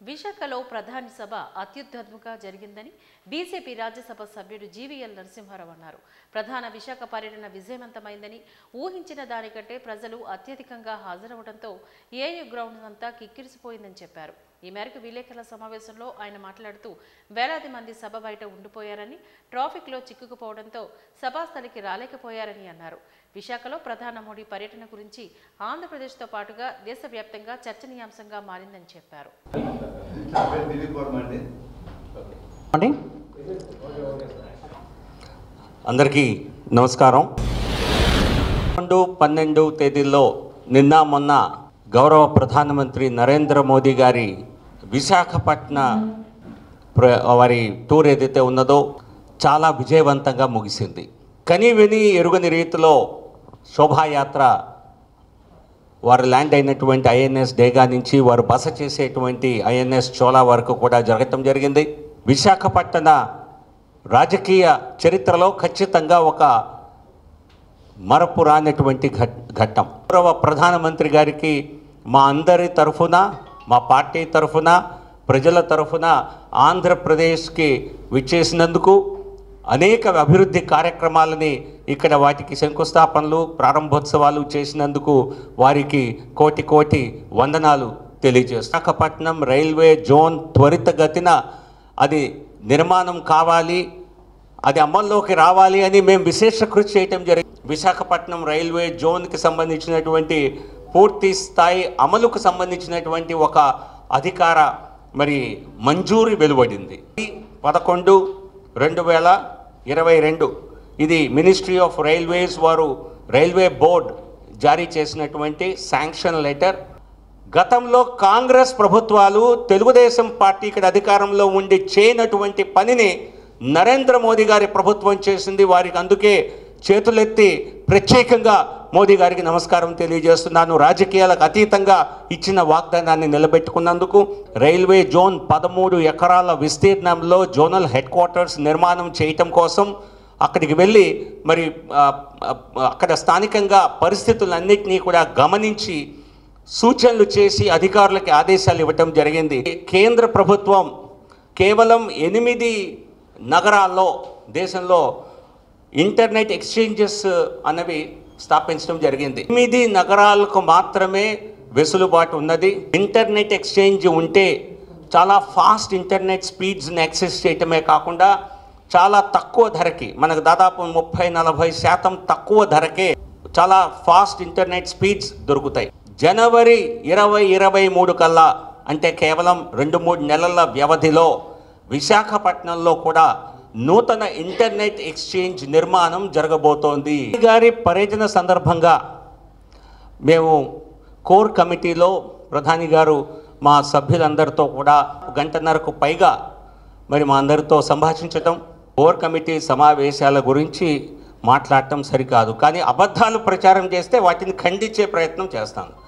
విశాఖలో ప్రధాని సభ అత్యుత్తముగా జరిగిందని బీజేపీ రాజ్యసభ సభ్యుడు జీవీఎల్ నరసింహారావు అన్నారు ప్రధాన విశాఖ పర్యటన విజయవంతమైందని ఊహించిన దానికంటే ప్రజలు అత్యధికంగా హాజరవడంతో ఏయూ గ్రౌండ్ అంతా కిక్కిరిసిపోయిందని చెప్పారు ఈ మేరకు విలేకరుల సమావేశంలో ఆయన మాట్లాడుతూ వేలాది మంది సభ బయట ఉండిపోయారని ట్రాఫిక్లో చిక్కుకుపోవడంతో సభాస్థలికి రాలేకపోయారని అన్నారు విశాఖలో ప్రధాన మోడీ పర్యటన గురించి ఆంధ్రప్రదేశ్తో పాటుగా దేశవ్యాప్తంగా చర్చనీయాంశంగా మారిందని చెప్పారు నా పేరు దిలీప్ వర్మ అండి అండి అందరికీ నమస్కారం పదకొండు పన్నెండు తేదీల్లో నిన్న మొన్న గౌరవ ప్రధానమంత్రి నరేంద్ర మోదీ గారి విశాఖపట్న ప్ర వారి టూర్ ఏదైతే ఉన్నదో చాలా విజయవంతంగా ముగిసింది కని విని ఎరుగని రీతిలో శోభాయాత్ర వారు ల్యాండ్ అయినటువంటి ఐఎన్ఎస్ డేగా నుంచి వారు బస చేసేటువంటి ఐఎన్ఎస్ చోలా వరకు కూడా జరగటం జరిగింది విశాఖపట్టణ రాజకీయ చరిత్రలో ఖచ్చితంగా ఒక మరపురానటువంటి ఘట్ ఘట్టం గౌరవ ప్రధానమంత్రి గారికి మా అందరి తరఫున మా పార్టీ తరఫున ప్రజల తరఫున ఆంధ్రప్రదేశ్కి విచ్చేసినందుకు అనేక అభివృద్ధి కార్యక్రమాలని ఇక్కడ వాటికి శంకుస్థాపనలు ప్రారంభోత్సవాలు చేసినందుకు వారికి కోటి కోటి వందనాలు తెలియజేస్తాం విశాఖపట్నం రైల్వే జోన్ త్వరితగతిన అది నిర్మాణం కావాలి అది అమల్లోకి రావాలి అని మేము విశేష కృషి చేయటం జరిగింది విశాఖపట్నం రైల్వే జోన్కి సంబంధించినటువంటి పూర్తి స్థాయి అమలుకు సంబంధించినటువంటి ఒక అధికార మరి మంజూరి వెలువడింది పదకొండు రెండు వేల ఇరవై రెండు ఇది మినిస్ట్రీ ఆఫ్ రైల్వేస్ వారు రైల్వే బోర్డ్ జారీ చేసినటువంటి శాంక్షన్ లెటర్ గతంలో కాంగ్రెస్ ప్రభుత్వాలు తెలుగుదేశం పార్టీ ఇక్కడ అధికారంలో ఉండి చేయనటువంటి పనిని నరేంద్ర మోదీ గారి ప్రభుత్వం చేసింది వారికి అందుకే చేతులెత్తి ప్రత్యేకంగా మోదీ గారికి నమస్కారం తెలియజేస్తున్నాను రాజకీయాలకు అతీతంగా ఇచ్చిన వాగ్దానాన్ని నిలబెట్టుకున్నందుకు రైల్వే జోన్ పదమూడు ఎకరాల విస్తీర్ణంలో జోనల్ హెడ్ క్వార్టర్స్ నిర్మాణం చేయటం కోసం అక్కడికి వెళ్ళి మరి ఆ, ఆ, అక్కడ స్థానికంగా పరిస్థితులన్నింటినీ కూడా గమనించి సూచనలు చేసి అధికారులకి ఆదేశాలు ఇవ్వటం జరిగింది కేంద్ర ప్రభుత్వం కేవలం ఎనిమిది నగరాల్లో దేశంలో ఇంటర్నెట్ ఎక్స్చేంజెస్ అన్నవి స్థాపించడం జరిగింది ఎనిమిది నగరాలకు మాత్రమే వెసులుబాటు ఉన్నది ఇంటర్నెట్ ఎక్స్చేంజ్ ఉంటే చాలా ఫాస్ట్ ఇంటర్నెట్ స్పీడ్స్ని యాక్సెస్ చేయటమే కాకుండా చాలా తక్కువ ధరకి మనకు దాదాపు ముప్పై నలభై శాతం తక్కువ ధరకే చాలా ఫాస్ట్ ఇంటర్నెట్ స్పీడ్స్ దొరుకుతాయి జనవరి ఇరవై ఇరవై మూడు కల్లా అంటే కేవలం రెండు మూడు నెలల వ్యవధిలో విశాఖపట్నంలో కూడా నూతన ఇంటర్నెట్ ఎక్స్చేంజ్ నిర్మాణం జరగబోతోంది గారి పర్యటన సందర్భంగా మేము కోర్ కమిటీలో ప్రధాని గారు మా సభ్యులందరితో కూడా గంటన్నరకు పైగా మరి మా అందరితో సంభాషించటం కోర్ కమిటీ సమావేశాల గురించి మాట్లాడటం సరికాదు కానీ అబద్ధాలు ప్రచారం చేస్తే వాటిని ఖండించే ప్రయత్నం చేస్తాను